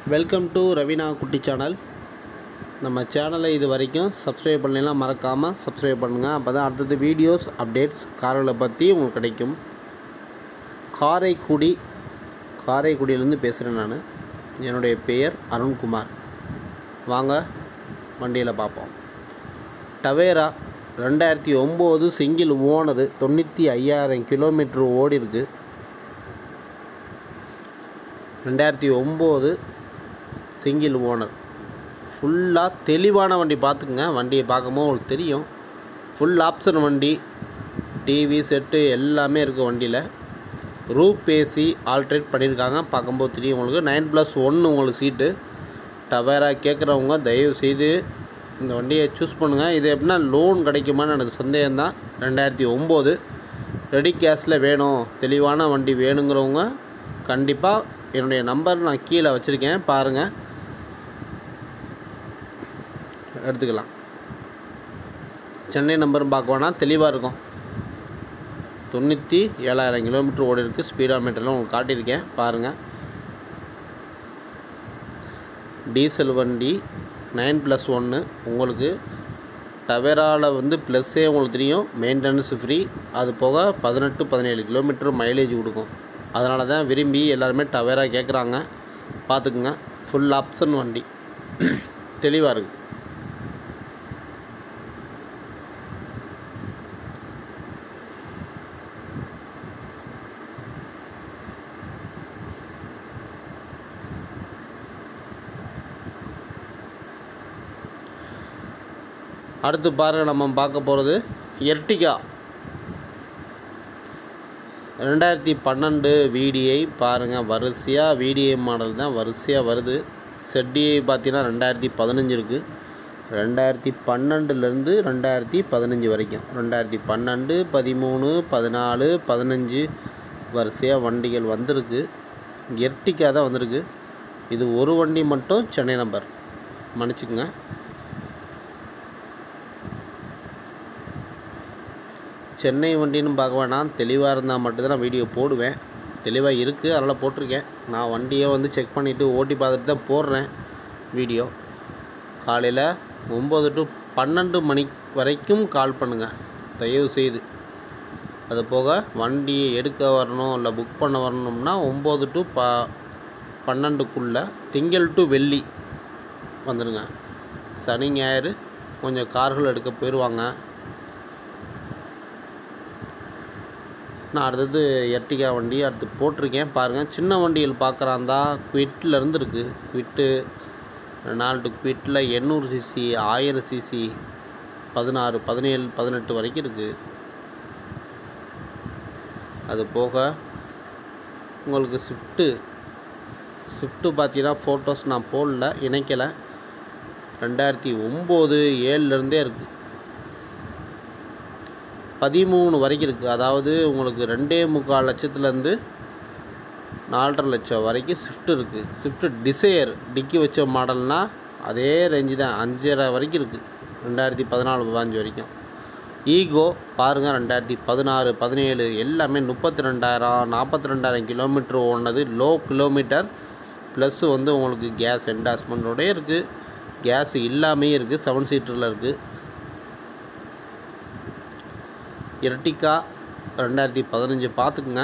welcome to Raveena குட்டி channel நம்ம சேனலை இது வரைக்கும் சப்ஸ்கிரைப் பண்ணலாம் மறக்காமல் சப்ஸ்கிரைப் பண்ணுங்கள் அப்போ தான் அடுத்தது வீடியோஸ் அப்டேட்ஸ் கார்களை பற்றி உங்களுக்கு கிடைக்கும் காரைக்குடி காரைக்குடியிலேருந்து பேசுகிறேன் நான் என்னுடைய பெயர் அருண்குமார் வாங்க வண்டியில் பார்ப்போம் டவேரா ரெண்டாயிரத்தி ஒம்பது சிங்கிள் ஓனரு தொண்ணூற்றி ஐயாயிரம் கிலோமீட்ரு ஓடி இருக்கு ரெண்டாயிரத்தி ஒம்பது சிங்கிள் ஓனர் ஃபுல்லாக தெளிவான வண்டி பார்த்துக்குங்க வண்டியை பார்க்கும்போது உங்களுக்கு தெரியும் ஃபுல் ஆப்ஷன் வண்டி டிவி செட்டு எல்லாமே இருக்குது வண்டியில் ரூப் ஏசி ஆல்ட்ரேட் பண்ணியிருக்காங்க பார்க்கும்போது தெரியும் உங்களுக்கு நைன் ப்ளஸ் ஒன்று உங்களுக்கு சீட்டு டவேரா கேட்குறவங்க தயவு செய்து இந்த வண்டியை சூஸ் பண்ணுங்கள் இது எப்படின்னா லோன் கிடைக்குமான்னு எனக்கு சந்தேகம் தான் ரெண்டாயிரத்தி ஒம்பது ரெடி கேஷில் வேணும் தெளிவான வண்டி வேணுங்கிறவங்க கண்டிப்பாக என்னுடைய நம்பர் நான் கீழே வச்சுருக்கேன் பாருங்கள் எடுத்துக்கலாம் சென்னை நம்பரும் பார்க்க வேணாம் தெளிவாக இருக்கும் தொண்ணூற்றி ஏழாயிரம் கிலோமீட்டர் ஓடி இருக்குது ஸ்பீடாமீட்டர்லாம் உங்களுக்கு காட்டியிருக்கேன் பாருங்கள் டீசல் வண்டி நைன் ப்ளஸ் ஒன்று உங்களுக்கு டவேராவில் வந்து ப்ளஸ்ஸே உங்களுக்கு தெரியும் மெயின்டெனன்ஸ் ஃப்ரீ அது போக பதினெட்டு பதினேழு கிலோமீட்டர் மைலேஜ் கொடுக்கும் அதனால தான் விரும்பி எல்லாருமே டவேரா கேட்குறாங்க பார்த்துக்குங்க ஃபுல் ஆப்ஷன் வண்டி தெளிவாக இருக்குது அடுத்து பாருங்கள் நம்ம பார்க்க போகிறது எர்டிகா ரெண்டாயிரத்தி பன்னெண்டு விடிஐ பாருங்கள் வரிசையாக விடிஐ மாடல் தான் வரிசையாக வருது செட்டிஐ பார்த்தீங்கன்னா ரெண்டாயிரத்தி பதினஞ்சு இருக்குது ரெண்டாயிரத்தி பன்னெண்டுலேருந்து ரெண்டாயிரத்தி பதினஞ்சு வரைக்கும் ரெண்டாயிரத்தி பன்னெண்டு பதிமூணு பதினாலு பதினஞ்சு வரிசையாக வண்டிகள் வந்திருக்கு எர்டிகா தான் வந்திருக்கு இது ஒரு வண்டி மட்டும் சென்னை நம்பர் மன்னிச்சுக்குங்க சென்னை வண்டின்னு பார்க்க வேணாம் தெளிவாக இருந்தால் மட்டும்தான் நான் வீடியோ போடுவேன் தெளிவாக இருக்குது அதனால் போட்டிருக்கேன் நான் வண்டியை வந்து செக் பண்ணிவிட்டு ஓட்டி பார்த்துட்டு தான் போடுறேன் வீடியோ காலையில் ஒம்பது டு பன்னெண்டு மணி வரைக்கும் கால் பண்ணுங்கள் தயவு செய்து அது போக வண்டியை எடுக்க வரணும் இல்லை புக் பண்ண வரணும்னா ஒம்பது டு ப பன்னெண்டுக்குள்ளே திங்கள் டு வெள்ளி வந்துடுங்க சனி ஞாயிறு கொஞ்சம் கார்கள் எடுக்க போயிடுவாங்க நான் அடுத்தது எர்டிகா வண்டி அடுத்து போட்டிருக்கேன் பாருங்கள் சின்ன வண்டிகள் பார்க்குறாந்தா குவிட்லேருந்து இருக்குது குவிட்டு நாலு குவிட்டில் எண்ணூறு சிசி ஆயிரம் சிசி பதினாறு பதினேழு பதினெட்டு வரைக்கும் இருக்குது அது போக உங்களுக்கு ஸ்விஃப்ட்டு ஸ்விஃப்ட்டு பார்த்தீங்கன்னா ஃபோட்டோஸ் நான் போடல இணைக்கலை ரெண்டாயிரத்தி ஒம்பது ஏழுலேருந்தே இருக்குது பதிமூணு வரைக்கும் இருக்குது அதாவது உங்களுக்கு ரெண்டே முக்கால் லட்சத்துலேருந்து நாலரை லட்சம் வரைக்கும் ஸ்விஃப்ட் இருக்குது ஸ்விஃப்ட் டிசையர் டிக்கி வச்ச மாடல்னால் அதே ரேஞ்சு தான் அஞ்சரை வரைக்கும் இருக்குது ரெண்டாயிரத்தி பதினாலு பதினஞ்சு வரைக்கும் ஈகோ பாருங்கள் ரெண்டாயிரத்தி பதினாறு பதினேழு எல்லாமே முப்பத்தி ரெண்டாயிரம் நாற்பத்தி ரெண்டாயிரம் கிலோமீட்டர் ஓடினது லோ கிலோமீட்டர் ப்ளஸ் வந்து உங்களுக்கு கேஸ் என்டாஸ்மெண்ட்டோடய இருக்குது கேஸ் இல்லாமையே இருக்குது செவன் சீட்டரில் இருக்குது எர்டிகா ரெண்டாயிரத்தி பதினஞ்சு பார்த்துக்குங்க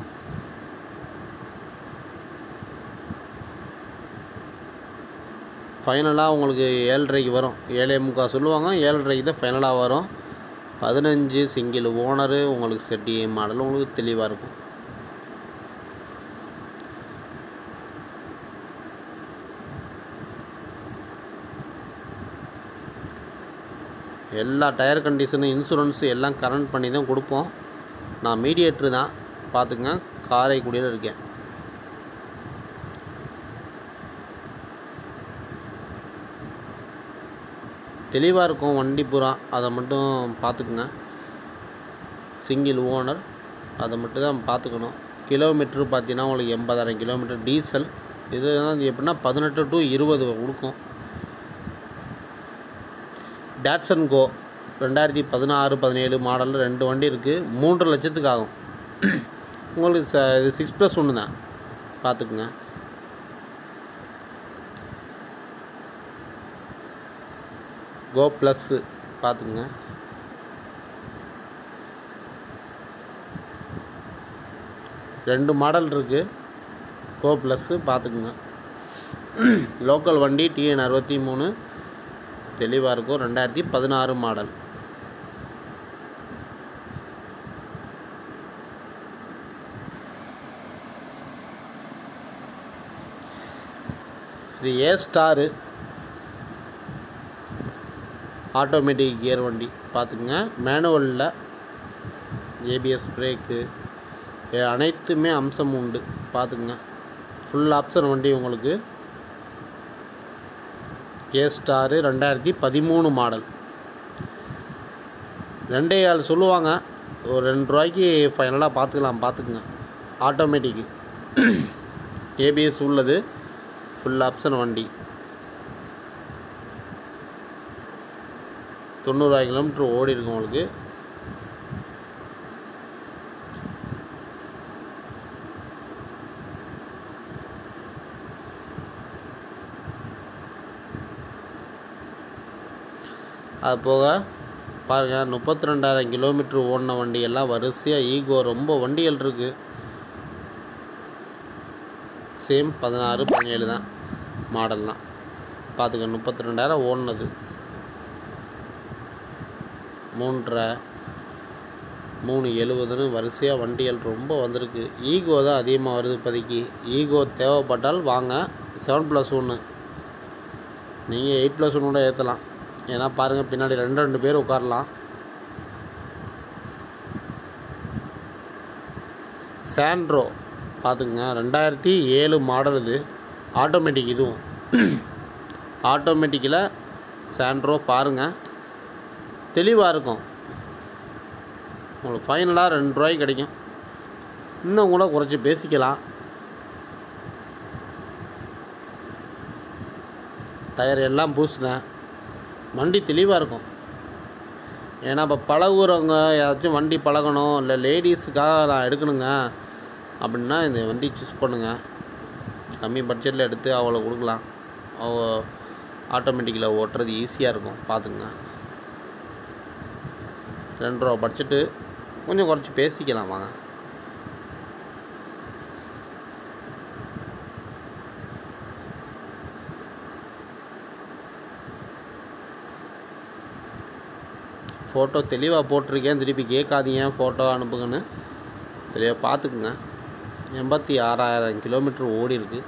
ஃபைனலாக உங்களுக்கு ஏழரைக்கு வரும் ஏழே முக்கால் சொல்லுவாங்க ஏழரைக்கு தான் ஃபைனலாக வரும் பதினஞ்சு சிங்கிள் ஓனரு உங்களுக்கு செட்டி மாடல் உங்களுக்கு தெளிவாக இருக்கும் எல்லா டயர் கண்டிஷனு இன்சூரன்ஸு எல்லாம் கரண்ட் பண்ணி தான் கொடுப்போம் நான் மீடியேட்ரு தான் பார்த்துங்க காரைக்குடியில் இருக்கேன் தெளிவாக இருக்கும் வண்டி பூரா அதை மட்டும் பார்த்துக்குங்க சிங்கிள் ஓனர் அதை மட்டும் தான் பார்த்துக்கணும் கிலோமீட்ரு பார்த்தீங்கன்னா உங்களுக்கு எண்பதாயிரம் கிலோமீட்டர் டீசல் இது வந்து எப்படின்னா பதினெட்டு டு இருபது கொடுக்கும் டேட்சன் கோ ரெண்டாயிரத்தி பதினாறு பதினேழு மாடலில் ரெண்டு வண்டி இருக்குது மூன்றரை லட்சத்துக்கு ஆகும் உங்களுக்கு ச இது சிக்ஸ் ப்ளஸ் ஒன்று தான் பார்த்துக்குங்க கோ ப்ளஸ்ஸு பார்த்துக்குங்க ரெண்டு மாடல் இருக்குது கோ ப்ளஸ்ஸு பார்த்துக்குங்க லோக்கல் வண்டி டிஎன் அறுபத்தி மூணு தெளிவாக இருக்கும் ரெண்டாயிரத்தி பதினாறு மாடல் இது ஏ ஸ்டாரு ஆட்டோமேட்டிக் கியர் வண்டி பார்த்துக்குங்க மேனுவலில் ஏபிஎஸ் பிரேக்கு அனைத்துமே அம்சம் உண்டு பார்த்துக்குங்க ஃபுல் ஆப்ஷன் வண்டி உங்களுக்கு ஏ ஸ்டாரு ரெண்டாயிரத்தி பதிமூணு மாடல் ரெண்டே ஆள் சொல்லுவாங்க ஒரு ரெண்டு ரூபாய்க்கு ஃபைனலாக பார்த்துக்கலாம் பார்த்துக்குங்க ஆட்டோமேட்டிக்கு ஏபிஎஸ் உள்ளது ஃபுல் ஆப்ஷன் வண்டி தொண்ணூறாயிரம் கிலோமீட்டர் ஓடி இருக்கு உங்களுக்கு அது போக பாருங்கள் முப்பத்தி ரெண்டாயிரம் கிலோமீட்டர் ஓடின வண்டியெல்லாம் வரிசையாக ஈகோ ரொம்ப வண்டிகள் இருக்குது சேம் பதினாறு பதினேழு தான் மாடல்லாம் பார்த்துக்க முப்பத்தி ரெண்டாயிரம் ஓடினது மூன்றரை மூணு எழுபதுன்னு வரிசையாக வண்டிகள் ரொம்ப வந்திருக்கு ஈகோ தான் அதிகமாக வருது இப்போதைக்கு ஈகோ தேவைப்பட்டால் வாங்க செவன் ப்ளஸ் ஒன்று நீங்கள் எயிட் ப்ளஸ் ஒன்று கூட ஏற்றலாம் ஏன்னா பாருங்கள் பின்னாடி ரெண்டு ரெண்டு பேர் உட்காரலாம் சாண்ட்ரோ பார்த்துக்குங்க ரெண்டாயிரத்தி ஏழு மாடல் இது ஆட்டோமேட்டிக் இதுவும் ஆட்டோமேட்டிக்கில் சாண்ட்ரோ பாருங்கள் தெளிவாக இருக்கும் உங்களுக்கு ஃபைனலாக ரெண்டு ரூபாய்க்கு கிடைக்கும் இன்னும் கூட குறைச்சி பேசிக்கலாம் டயர் எல்லாம் பூசுனேன் வண்டி தெளிவாக இருக்கும் ஏன்னா இப்போ பழகுறவங்க ஏதாச்சும் வண்டி பழகணும் இல்லை லேடிஸுக்காக நான் எடுக்கணுங்க அப்படின்னா இந்த வண்டி சூஸ் பண்ணுங்கள் கம்மி பட்ஜெட்டில் எடுத்து அவளை கொடுக்கலாம் அவ ஆட்டோமேட்டிக்கில் ஓட்டுறது ஈஸியாக இருக்கும் பார்த்துங்க ரெண்டு ரூபா பட்ஜெட்டு கொஞ்சம் குறைச்சி பேசிக்கலாம் வாங்க ஃபோட்டோ தெளிவாக போட்டிருக்கேன் திருப்பி கேட்காதீங்க ஃபோட்டோ அனுப்புங்கன்னு தெளிவாக பார்த்துக்குங்க எண்பத்தி ஆறாயிரம் கிலோமீட்டர் ஓடி இருக்கு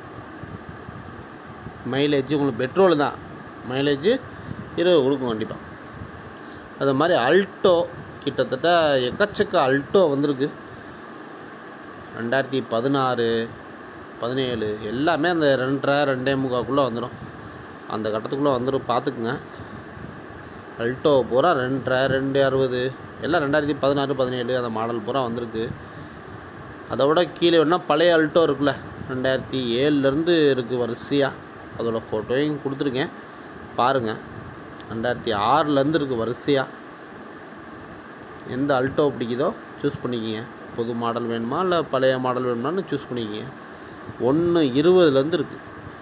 மைலேஜ் உங்களுக்கு பெட்ரோல் தான் மைலேஜ் இருபது கொடுக்கும் கண்டிப்பாக அது மாதிரி அல்டோ கிட்டத்தட்ட எக்கச்சக்க அல்டோ வந்திருக்கு ரெண்டாயிரத்தி பதினாறு பதினேழு எல்லாமே அந்த ரெண்டரை ரெண்டே முக்காக்குள்ளே வந்துடும் அந்த கட்டத்துக்குள்ளே வந்துடும் பார்த்துக்குங்க அல்டோ பூரா ரெண்டரை ரெண்டு அறுபது எல்லாம் ரெண்டாயிரத்தி பதினாறு பதினேழு அந்த மாடல் பூரா வந்திருக்கு அதை விட கீழே வேணால் பழைய அல்டோ இருக்குல்ல ரெண்டாயிரத்தி ஏழுலேருந்து இருக்குது வரிசையாக அதோடய ஃபோட்டோயும் கொடுத்துருக்கேன் பாருங்கள் ரெண்டாயிரத்தி ஆறுலேருந்து இருக்குது வரிசையாக எந்த அல்டோ பிடிக்குதோ சூஸ் பண்ணிக்கிங்க புது மாடல் வேணுமா இல்லை பழைய மாடல் வேணுமான்னு சூஸ் பண்ணிக்கிங்க ஒன்று இருபதுலேருந்து இருக்குது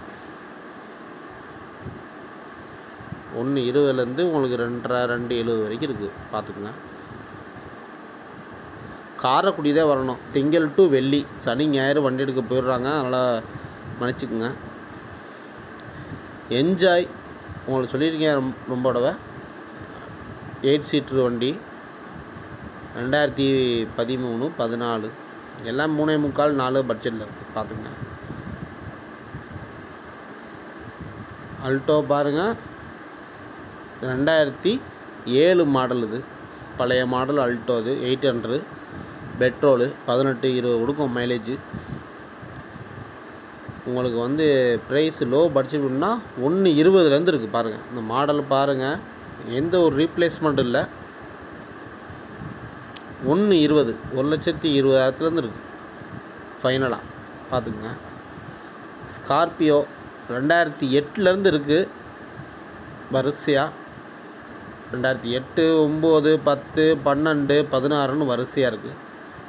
ஒன்று இருபதுலேருந்து உங்களுக்கு ரெண்டரை ரெண்டு எழுபது வரைக்கும் இருக்குது பார்த்துக்குங்க காரைக்குடி தான் வரணும் திங்கள் டு வெள்ளி சனி ஞாயிறு வண்டி எடுக்க போயிடுறாங்க அதனால் மன்னிச்சுக்குங்க என்ஜாய் உங்களுக்கு சொல்லியிருக்கேன் ரொம்ப ரொம்ப தடவை எயிட் சீட்ரு வண்டி ரெண்டாயிரத்தி பதிமூணு பதினாலு எல்லாம் மூணே முக்கால் நாலு பட்ஜெட்டில் இருக்குது பார்த்துங்க அல்டோ பாருங்கள் ரெண்டாயிரத்தி ஏழு மாடல் இது பழைய மாடல் அல்டோ இது எயிட் ஹண்ட்ரடு பெட்ரோலு பதினெட்டு இருபது கொடுக்கும் மைலேஜ் உங்களுக்கு வந்து ப்ரைஸ் லோ பட்ஜெட்னா ஒன்று இருபதுலேருந்து இருக்குது பாருங்கள் இந்த மாடல் பாருங்கள் எந்த ஒரு ரீப்ளேஸ்மெண்ட் இல்லை ஒன்று இருபது ஒரு லட்சத்தி இருபதாயிரத்துலேருந்து இருக்குது ஃபைனலாக பார்த்துக்குங்க ஸ்கார்பியோ ரெண்டாயிரத்தி எட்டுலேருந்து இருக்குது வரிசையாக ரெண்டாயிரத்தி எட்டு ஒம்பது பத்து பன்னெண்டு பதினாறுன்னு வரிசையாக இருக்குது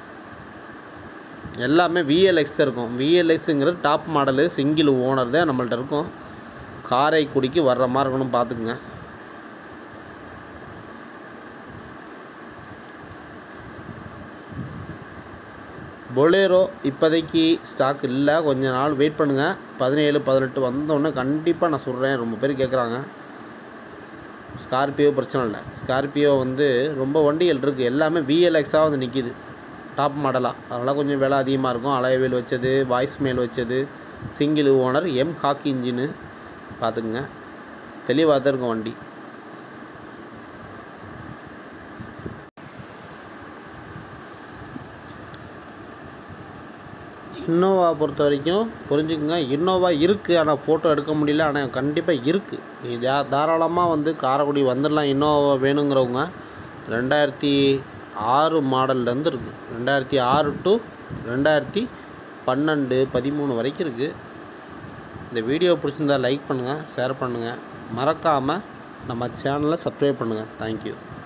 எல்லாமே விஎல்எக்ஸ் இருக்கும் விஎல்எக்ஸுங்கிறது டாப் மாடலு சிங்கிள் ஓனர் தான் நம்மள்ட்ட இருக்கும் காரைக்குடிக்கு வர்ற மாதிரி இருக்கணும் பார்த்துக்குங்க பொலேரோ இப்போதைக்கு ஸ்டாக் இல்லை கொஞ்ச நாள் வெயிட் பண்ணுங்கள் பதினேழு பதினெட்டு வந்தோடனே கண்டிப்பாக நான் சொல்கிறேன் ரொம்ப பேர் கேட்குறாங்க ஸ்கார்பியோ பிரச்சனை இல்லை ஸ்கார்பியோ வந்து ரொம்ப வண்டிகள் இருக்குது எல்லாமே விஎல்எக்ஸாக வந்து நிற்கிது டாப் மாடலாக அதனால் கொஞ்சம் விலை அதிகமாக இருக்கும் அலையவேல் வச்சது வாய்ஸ் மேல் வச்சது single owner M Hawk engine பார்த்துக்குங்க தெளிவாக தான் இருக்கும் வண்டி இன்னோவா பொறுத்த வரைக்கும் புரிஞ்சுக்குங்க இன்னோவா இருக்குது ஆனால் ஃபோட்டோ எடுக்க முடியல ஆனால் கண்டிப்பாக இருக்குது நீ தா தாராளமாக வந்து காரைக்குடி வந்துடலாம் இன்னோவா வேணுங்கிறவங்க ரெண்டாயிரத்தி ஆறு மாடல்லேருந்து இருக்குது ரெண்டாயிரத்தி ஆறு டு ரெண்டாயிரத்தி பன்னெண்டு பதிமூணு வரைக்கும் இருக்குது இந்த வீடியோ பிடிச்சிருந்தா லைக் பண்ணுங்கள் ஷேர் பண்ணுங்கள் மறக்காமல் நம்ம சேனலை சப்ஸ்கிரைப் பண்ணுங்கள் தேங்க்யூ